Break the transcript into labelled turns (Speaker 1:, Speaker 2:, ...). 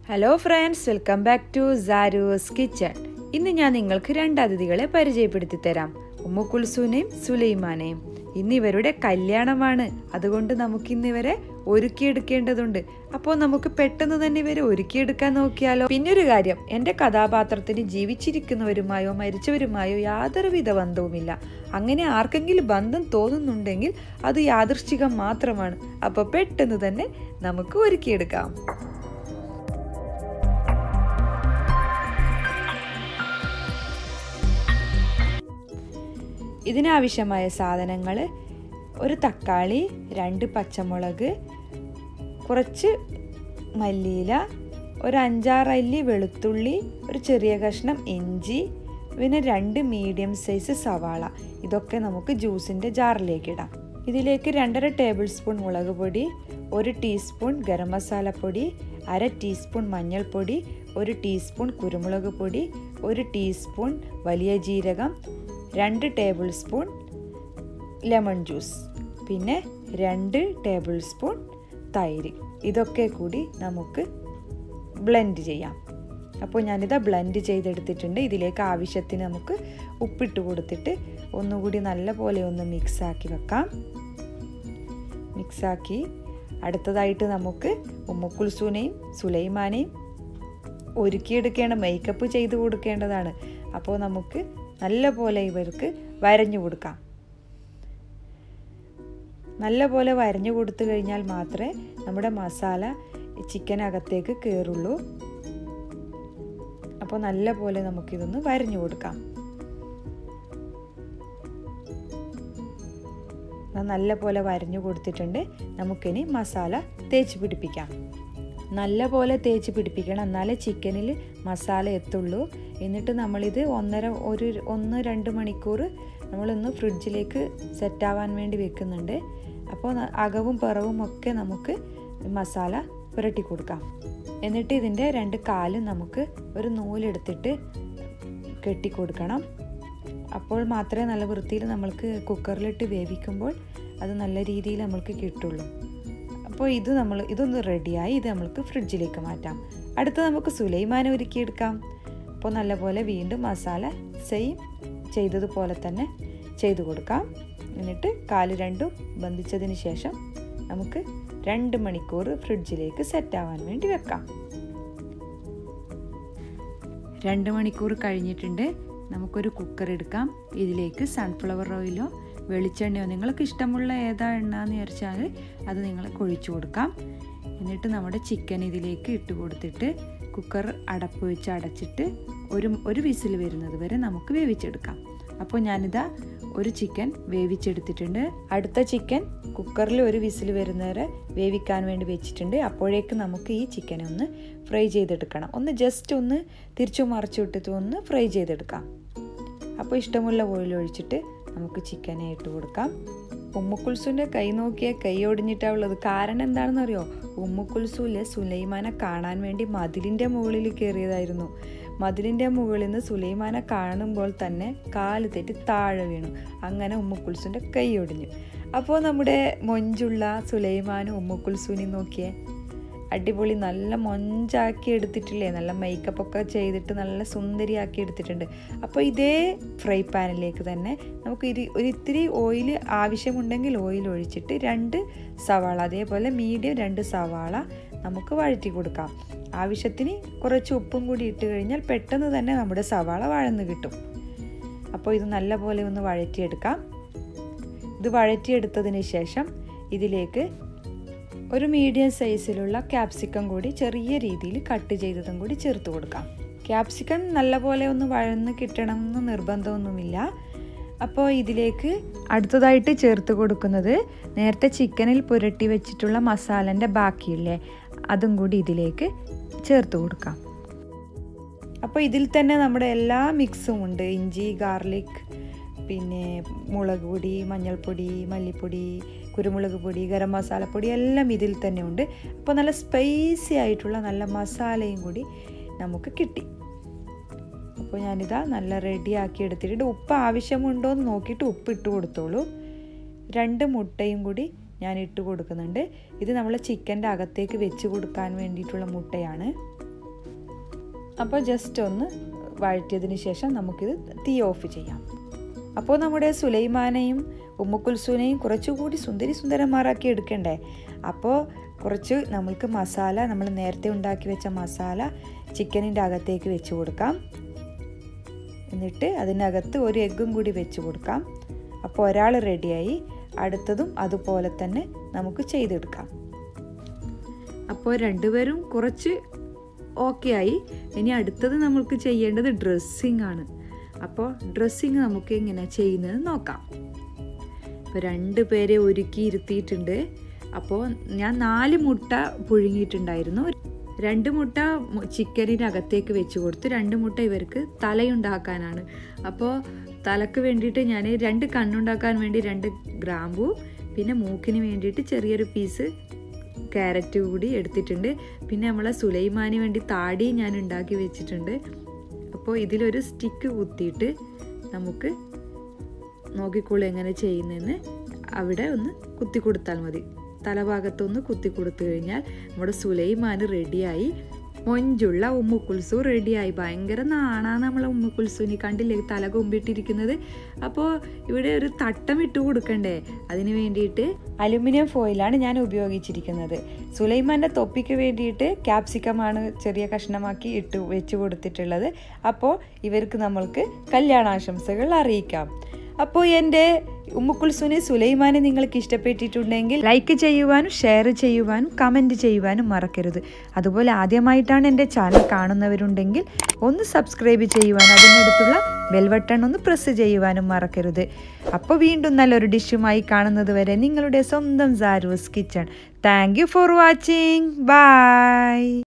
Speaker 1: hello friends welcome back to Saru's kitchen ഇന്ന് ഞാൻ നിങ്ങൾക്ക് രണ്ട് അതിഥികളെ പരിചയപ്പെടുത്തി തരാം ഉമ്മു കുൽസൂനെയും സുലൈമാനെയും ഇന്ന് ഇവരുടെ കല്യാണമാണ് അതുകൊണ്ട് നമുക്ക് ഇന്ന് ഇവരെ ഒരുക്കിയെടുക്കേണ്ടതുണ്ട് അപ്പോൾ നമുക്ക് പെട്ടെന്ന് തന്നെ ഇവരെ ഒരുക്കിയെടുക്കാൻ നോക്കിയാലോ പിന്നൊരു കാര്യം എൻ്റെ കഥാപാത്രത്തിന് ജീവിച്ചിരിക്കുന്നവരുമായോ മരിച്ചവരുമായോ യാതൊരുവിധ ബന്ധവുമില്ല അങ്ങനെ ആർക്കെങ്കിലും ബന്ധം തോന്നുന്നുണ്ടെങ്കിൽ അത് യാദൃശ്ചികം മാത്രമാണ് അപ്പോൾ പെട്ടെന്ന് തന്നെ നമുക്ക് ഒരുക്കിയെടുക്കാം ഇതിനാവശ്യമായ സാധനങ്ങൾ ഒരു തക്കാളി രണ്ട് പച്ചമുളക് കുറച്ച് മല്ലിയില ഒരു അഞ്ചാറ് അല്ലി വെളുത്തുള്ളി ഒരു ചെറിയ കഷ്ണം ഇഞ്ചി പിന്നെ രണ്ട് മീഡിയം സൈസ് സവാള ഇതൊക്കെ നമുക്ക് ജ്യൂസിൻ്റെ ജാറിലേക്ക് ഇടാം ഇതിലേക്ക് രണ്ടര ടേബിൾ സ്പൂൺ മുളക് പൊടി ഒരു ടീസ്പൂൺ ഗരം മസാലപ്പൊടി അര ടീസ്പൂൺ മഞ്ഞൾപ്പൊടി ഒരു ടീസ്പൂൺ കുരുമുളക് പൊടി ഒരു ടീസ്പൂൺ വലിയ ജീരകം രണ്ട് ടേബിൾ സ്പൂൺ ലെമൺ ജ്യൂസ് പിന്നെ രണ്ട് ടേബിൾ സ്പൂൺ തൈര് ഇതൊക്കെ കൂടി നമുക്ക് ബ്ലെൻഡ് ചെയ്യാം അപ്പോൾ ഞാനിത് ബ്ലെൻഡ് ചെയ്തെടുത്തിട്ടുണ്ട് ഇതിലേക്ക് ആവശ്യത്തിന് നമുക്ക് ഉപ്പിട്ട് കൊടുത്തിട്ട് ഒന്നുകൂടി നല്ല പോലെ ഒന്ന് മിക്സാക്കി വെക്കാം മിക്സാക്കി അടുത്തതായിട്ട് നമുക്ക് ഉമ്മക്കുൽസൂനെയും സുലൈമാനെയും ഒരുക്കിയെടുക്കേണ്ട മേക്കപ്പ് ചെയ്ത് കൊടുക്കേണ്ടതാണ് അപ്പോൾ നമുക്ക് നല്ല പോലെ ഇവർക്ക് വരഞ്ഞു കൊടുക്കാം നല്ല പോലെ വരഞ്ഞു കൊടുത്തു കഴിഞ്ഞാൽ മാത്രമേ നമ്മുടെ മസാല ചിക്കനകത്തേക്ക് കയറുള്ളൂ അപ്പോൾ നല്ല പോലെ നമുക്കിതൊന്ന് വരഞ്ഞു കൊടുക്കാം നല്ല പോലെ വരഞ്ഞു കൊടുത്തിട്ടുണ്ട് നമുക്കിനി മസാല തേച്ച് പിടിപ്പിക്കാം നല്ല പോലെ തേച്ച് പിടിപ്പിക്കണം എന്നാലേ ചിക്കനിൽ മസാല എത്തുള്ളൂ എന്നിട്ട് നമ്മളിത് ഒന്നര ഒരു ഒന്ന് രണ്ട് മണിക്കൂർ നമ്മളൊന്ന് ഫ്രിഡ്ജിലേക്ക് സെറ്റാവാൻ വേണ്ടി വെക്കുന്നുണ്ട് അപ്പോൾ അകവും പിറവും ഒക്കെ നമുക്ക് മസാല പുരട്ടി കൊടുക്കാം എന്നിട്ട് ഇതിൻ്റെ രണ്ട് കാലും നമുക്ക് ഒരു നൂലെടുത്തിട്ട് കെട്ടി കൊടുക്കണം അപ്പോൾ മാത്രമേ നല്ല വൃത്തിയിൽ നമ്മൾക്ക് കുക്കറിലിട്ട് വേവിക്കുമ്പോൾ അത് നല്ല രീതിയിൽ നമ്മൾക്ക് കിട്ടുള്ളൂ അപ്പോൾ ഇത് നമ്മൾ ഇതൊന്ന് റെഡിയായി ഇത് നമ്മൾക്ക് ഫ്രിഡ്ജിലേക്ക് മാറ്റാം അടുത്ത നമുക്ക് സുലൈമാനെ ഒരുക്കിയെടുക്കാം അപ്പോൾ നല്ലപോലെ വീണ്ടും മസാല സെയിം ചെയ്തതുപോലെ തന്നെ ചെയ്തു കൊടുക്കാം എന്നിട്ട് കാല് രണ്ടും ബന്ധിച്ചതിന് ശേഷം നമുക്ക് രണ്ട് മണിക്കൂർ ഫ്രിഡ്ജിലേക്ക് സെറ്റ് ആവാൻ വേണ്ടി വെക്കാം രണ്ട് മണിക്കൂർ കഴിഞ്ഞിട്ടുണ്ട് നമുക്കൊരു കുക്കർ എടുക്കാം ഇതിലേക്ക് സൺഫ്ലവർ ഓയിലോ വെളിച്ചെണ്ണയോ നിങ്ങൾക്ക് ഇഷ്ടമുള്ള ഏതാ എണ്ണ എന്ന് വിചാരിച്ചാൽ അത് നിങ്ങൾ കൊഴിച്ചു കൊടുക്കാം എന്നിട്ട് നമ്മുടെ ചിക്കൻ ഇതിലേക്ക് ഇട്ട് കൊടുത്തിട്ട് കുക്കർ അടപ്പ് വെച്ച് അടച്ചിട്ട് ഒരു ഒരു വിസിൽ വരുന്നത് വരെ നമുക്ക് വേവിച്ചെടുക്കാം അപ്പോൾ ഞാനിതാ ഒരു ചിക്കൻ വേവിച്ചെടുത്തിട്ടുണ്ട് അടുത്ത ചിക്കൻ കുക്കറിൽ ഒരു വിസിൽ വരുന്നവരെ വേവിക്കാൻ വേണ്ടി വെച്ചിട്ടുണ്ട് അപ്പോഴേക്ക് നമുക്ക് ഈ ചിക്കനെ ഒന്ന് ഫ്രൈ ചെയ്തെടുക്കണം ഒന്ന് ജസ്റ്റ് ഒന്ന് തിരിച്ചു മറിച്ചു ഇട്ടിട്ട് ഒന്ന് ഫ്രൈ ചെയ്തെടുക്കാം അപ്പോൾ ഇഷ്ടമുള്ള ഓയിൽ ഒഴിച്ചിട്ട് നമുക്ക് ചിക്കനെ ഇട്ട് കൊടുക്കാം ഉമ്മുക്കുൽസുവിൻ്റെ കൈ നോക്കിയാൽ കൈ ഒടിഞ്ഞിട്ടാണ് ഉള്ളത് കാരണം എന്താണെന്ന് അറിയോ ഉമ്മുക്കുൽസുവിൽ സുലൈമാനെ കാണാൻ വേണ്ടി മതിലിൻ്റെ മുകളിൽ കയറിയതായിരുന്നു മതിലിൻ്റെ മുകളിൽ നിന്ന് സുലൈമാനെ കാണുമ്പോൾ തന്നെ കാല് തെറ്റി താഴെ വീണു അങ്ങനെ ഉമ്മുക്കുൽസുവിൻ്റെ കൈ ഒടിഞ്ഞു അപ്പോൾ നമ്മുടെ മൊഞ്ചുള്ള സുലൈമാനും ഉമ്മുക്കുൽസുവിനെ നോക്കിയേ അടിപൊളി നല്ല മൊഞ്ചാക്കി എടുത്തിട്ടില്ലേ നല്ല മേക്കപ്പ് ഒക്കെ ചെയ്തിട്ട് നല്ല സുന്ദരിയാക്കി എടുത്തിട്ടുണ്ട് അപ്പോൾ ഇതേ ഫ്രൈ പാനിലേക്ക് തന്നെ നമുക്ക് ഇരി ഒരു ഇത്തിരി ഓയിൽ ആവശ്യമുണ്ടെങ്കിൽ ഓയിൽ ഒഴിച്ചിട്ട് രണ്ട് സവാള അതേപോലെ മീഡിയം രണ്ട് സവാള നമുക്ക് വഴറ്റി കൊടുക്കാം ആവശ്യത്തിന് കുറച്ച് ഉപ്പും കൂടി ഇട്ട് കഴിഞ്ഞാൽ പെട്ടെന്ന് തന്നെ നമ്മുടെ സവാള വഴന്ന് കിട്ടും അപ്പോൾ ഇത് നല്ല പോലെ ഒന്ന് വഴറ്റിയെടുക്കാം ഇത് വഴറ്റിയെടുത്തതിന് ശേഷം ഇതിലേക്ക് ഒരു മീഡിയം സൈസിലുള്ള ക്യാപ്സിക്കം കൂടി ചെറിയ രീതിയിൽ കട്ട് ചെയ്തതും കൂടി ചേർത്ത് കൊടുക്കാം ക്യാപ്സിക്കം നല്ലപോലെ ഒന്ന് വഴന്ന് കിട്ടണം എന്ന് നിർബന്ധമൊന്നുമില്ല അപ്പോൾ ഇതിലേക്ക് അടുത്തതായിട്ട് ചേർത്ത് കൊടുക്കുന്നത് നേരത്തെ ചിക്കനിൽ പുരട്ടി വെച്ചിട്ടുള്ള മസാലൻ്റെ ബാക്കിയില്ലേ അതും കൂടി ഇതിലേക്ക് ചേർത്ത് കൊടുക്കാം അപ്പോൾ ഇതിൽ തന്നെ നമ്മുടെ എല്ലാ മിക്സും ഉണ്ട് ഇഞ്ചി ഗാർലിക് പിന്നെ മുളക് പൊടി മഞ്ഞൾപ്പൊടി മല്ലിപ്പൊടി കുരുമുളക് പൊടി ഗരം മസാലപ്പൊടി എല്ലാം ഇതിൽ തന്നെ ഉണ്ട് അപ്പോൾ നല്ല സ്പൈസി ആയിട്ടുള്ള നല്ല മസാലയും കൂടി നമുക്ക് കിട്ടി അപ്പോൾ ഞാനിതാ നല്ല റെഡിയാക്കി എടുത്തിട്ട് ഉപ്പ് ആവശ്യമുണ്ടോ എന്ന് നോക്കിയിട്ട് ഉപ്പ് ഇട്ട് കൊടുത്തോളൂ രണ്ട് മുട്ടയും കൂടി ഞാൻ ഇട്ട് കൊടുക്കുന്നുണ്ട് ഇത് നമ്മൾ ചിക്കൻ്റെ അകത്തേക്ക് വെച്ച് കൊടുക്കാൻ വേണ്ടിയിട്ടുള്ള മുട്ടയാണ് അപ്പോൾ ജസ്റ്റ് ഒന്ന് വഴറ്റിയതിന് ശേഷം നമുക്കിത് തീ ഓഫ് ചെയ്യാം അപ്പോൾ നമ്മുടെ സുലൈമാനെയും ഉമ്മുക്കുൽസൂനെയും കുറച്ചുകൂടി സുന്ദരി സുന്ദരന്മാരാക്കി എടുക്കണ്ടേ അപ്പോൾ കുറച്ച് നമ്മൾക്ക് മസാല നമ്മൾ നേരത്തെ ഉണ്ടാക്കി വെച്ച മസാല ചിക്കനിൻ്റെ അകത്തേക്ക് വെച്ച് കൊടുക്കാം എന്നിട്ട് അതിനകത്ത് ഒരു എഗ്ഗും കൂടി വെച്ച് കൊടുക്കാം അപ്പോൾ ഒരാൾ റെഡിയായി അടുത്തതും അതുപോലെ തന്നെ നമുക്ക് ചെയ്തെടുക്കാം അപ്പോൾ രണ്ടുപേരും കുറച്ച് ഓക്കെ ആയി ഇനി അടുത്തത് നമ്മൾക്ക് ചെയ്യേണ്ടത് ഡ്രസ്സിങ് ആണ് അപ്പോൾ ഡ്രസ്സിങ് നമുക്ക് എങ്ങനെ ചെയ്യുന്നത് നോക്കാം ഇപ്പോൾ രണ്ട് പേരെ ഒരുക്കി ഇരുത്തിയിട്ടുണ്ട് അപ്പോൾ ഞാൻ നാല് മുട്ട പുഴുങ്ങിയിട്ടുണ്ടായിരുന്നു രണ്ട് മുട്ട ചിക്കനിൻ്റെ അകത്തേക്ക് വെച്ച് കൊടുത്തു രണ്ട് മുട്ട ഇവർക്ക് തലയുണ്ടാക്കാനാണ് അപ്പോൾ തലക്ക് വേണ്ടിയിട്ട് ഞാൻ രണ്ട് കണ്ണുണ്ടാക്കാൻ വേണ്ടി രണ്ട് ഗ്രാമ്പു പിന്നെ മൂക്കിന് വേണ്ടിയിട്ട് ചെറിയൊരു പീസ് ക്യാരറ്റ് കൂടി എടുത്തിട്ടുണ്ട് പിന്നെ നമ്മളെ സുലൈമാന് വേണ്ടി താടി ഞാൻ ഉണ്ടാക്കി വെച്ചിട്ടുണ്ട് അപ്പോൾ ഇതിലൊരു സ്റ്റിക്ക് കുത്തിയിട്ട് നമുക്ക് നോക്കിക്കോളൂ എങ്ങനെ ചെയ്യുന്നതെന്ന് അവിടെ ഒന്ന് കുത്തി കൊടുത്താൽ മതി തലഭാഗത്തൊന്ന് കുത്തി കൊടുത്തു കഴിഞ്ഞാൽ നമ്മുടെ സുലൈമാന് റെഡിയായി മൊഞ്ചുള്ള ഉമ്മുക്കുൽസു റെഡിയായി ഭയങ്കര നാണാണ് നമ്മളെ ഉമ്മുക്കുൽസുനി കണ്ടില്ലേ തല കൊമ്പിട്ടിരിക്കുന്നത് അപ്പോൾ ഇവിടെ ഒരു തട്ടം ഇട്ട് കൊടുക്കണ്ടേ അതിന് വേണ്ടിയിട്ട് അലുമിനിയം ഫോയിലാണ് ഞാൻ ഉപയോഗിച്ചിരിക്കുന്നത് സുലൈമാൻ്റെ തൊപ്പിക്ക് വേണ്ടിയിട്ട് ക്യാപ്സിക്കമാണ് ചെറിയ കഷ്ണമാക്കി ഇട്ട് വെച്ച് കൊടുത്തിട്ടുള്ളത് അപ്പോൾ ഇവർക്ക് നമ്മൾക്ക് കല്യാണാശംസകൾ അറിയിക്കാം അപ്പോൾ എൻ്റെ ഉമ്മുക്കുൽസുനെ സുലൈമാനെ നിങ്ങൾക്ക് ഇഷ്ടപ്പെട്ടിട്ടുണ്ടെങ്കിൽ ലൈക്ക് ചെയ്യുവാനും ഷെയർ ചെയ്യുവാനും കമൻറ്റ് ചെയ്യുവാനും മറക്കരുത് അതുപോലെ ആദ്യമായിട്ടാണ് എൻ്റെ ചാനൽ കാണുന്നവരുണ്ടെങ്കിൽ ഒന്ന് സബ്സ്ക്രൈബ് ചെയ്യുവാനും അതിനടുത്തുള്ള ബെൽബട്ടൺ ഒന്ന് പ്രസ് ചെയ്യുവാനും മറക്കരുത് അപ്പോൾ വീണ്ടും നല്ലൊരു ഡിഷുമായി കാണുന്നത് വരെ നിങ്ങളുടെ സ്വന്തം Saru's kitchen thank you for watching by